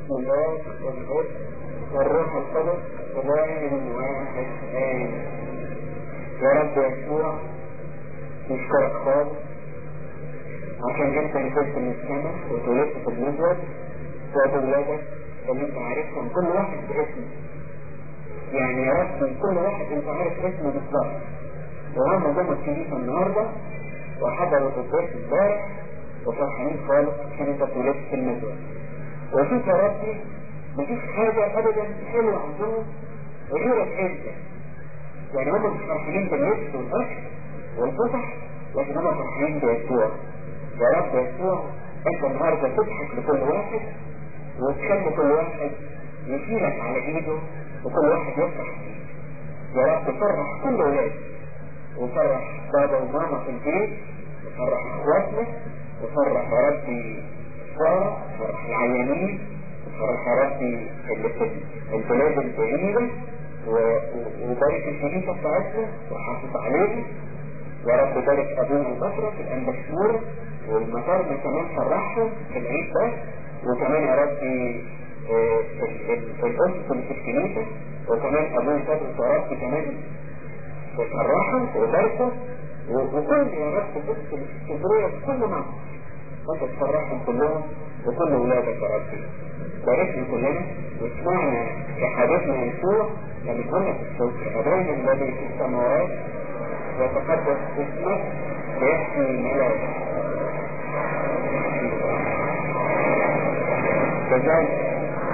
باسم الله والابن والروح القدس إله واحد آمين يا رب يسوع نشكرك خالص عشان انت نزلت من السماء وتولدت في المزود وابو ولادك اللي انت عارفهم كل واحد باسمه يعني يا رب من كل واحد انت عارف اسمه بالظبط وهم جم الكنيسه النهارده وحضروا القداس امبارح وفرحانين خالص عشان انت اتولدت في المزود وشوف يا ربي مفيش حاجه ابدا حلوه عندهم غيرك انت يعني هم مش فرحانين باللبس والاكل والفسح لكن هم فرحانين بيسوع يا رب يسوع انت النهارده تضحك لكل واحد وتخلي كل واحد يشيلك على ايده وكل واحد يفرح فيه يا رب فرح كل ولاد وفرح بابا وماما في البيت وفرح اخواتنا وفرح يا ربي الفقراء وفرح العيانين وفرح يا ربي اللي في البلاد البعيدة وبارك الكنيسة بتاعتنا وحافظ عليها يا رب بارك ابونا البصرة في الانبشور والمطارنا كمان فرحهم في العيد ده وكمان يا ربي الأسس اللي في الكنيسة وكمان أبوه صدق يا رب كمان وفرحهم وباركوا وكل يا رب بص الاسكندرية بكل مصر وانت تفرحهم كلهم وكل ولادك يا ربي باركنا كلنا واسمعنا شهادتنا يسوع لما كنا في الصوت أبونا الذي في السماوات وتقدس اسمك ويحكي الملاك كذلك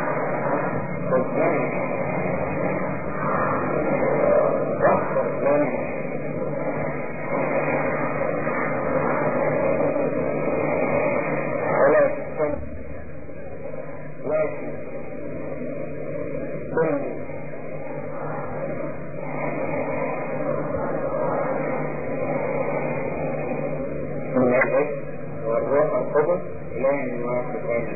كذلك واغفر لنا ولا تستمع لكن كل من الاسم والروح القدس إله واحد آمين